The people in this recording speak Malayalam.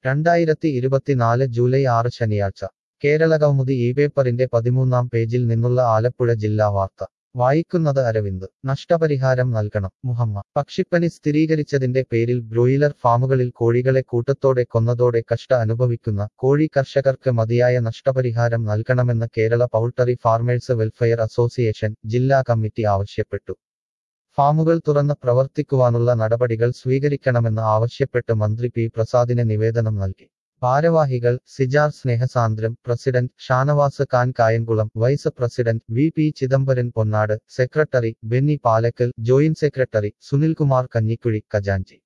രണ്ടായിരത്തി ഇരുപത്തിനാല് ജൂലൈ ആറ് ശനിയാഴ്ച കേരളകൗമുദി ഈ പേപ്പറിന്റെ പതിമൂന്നാം പേജിൽ നിന്നുള്ള ആലപ്പുഴ ജില്ലാ വാർത്ത വായിക്കുന്നത് അരവിന്ദ് നഷ്ടപരിഹാരം നൽകണം മുഹമ്മ പക്ഷിപ്പനി സ്ഥിരീകരിച്ചതിന്റെ പേരിൽ ബ്രോയിലർ ഫാമുകളിൽ കോഴികളെ കൂട്ടത്തോടെ കൊന്നതോടെ കഷ്ട അനുഭവിക്കുന്ന കോഴി കർഷകർക്ക് മതിയായ നഷ്ടപരിഹാരം നൽകണമെന്ന് Kerala poultry farmers welfare association ജില്ലാ കമ്മിറ്റി ആവശ്യപ്പെട്ടു ഫാമുകൾ തുറന്ന് പ്രവർത്തിക്കുവാനുള്ള നടപടികൾ സ്വീകരിക്കണമെന്ന് ആവശ്യപ്പെട്ട് മന്ത്രി പി പ്രസാദിന് നിവേദനം നൽകി ഭാരവാഹികൾ Sijar Snehasandram president Shanavas Khan Kayamkulam vice president V P Chidambaran Ponnad secretary Benny Palakkal joint secretary Sunilkumar Kanjikuzhi ഖജാൻജി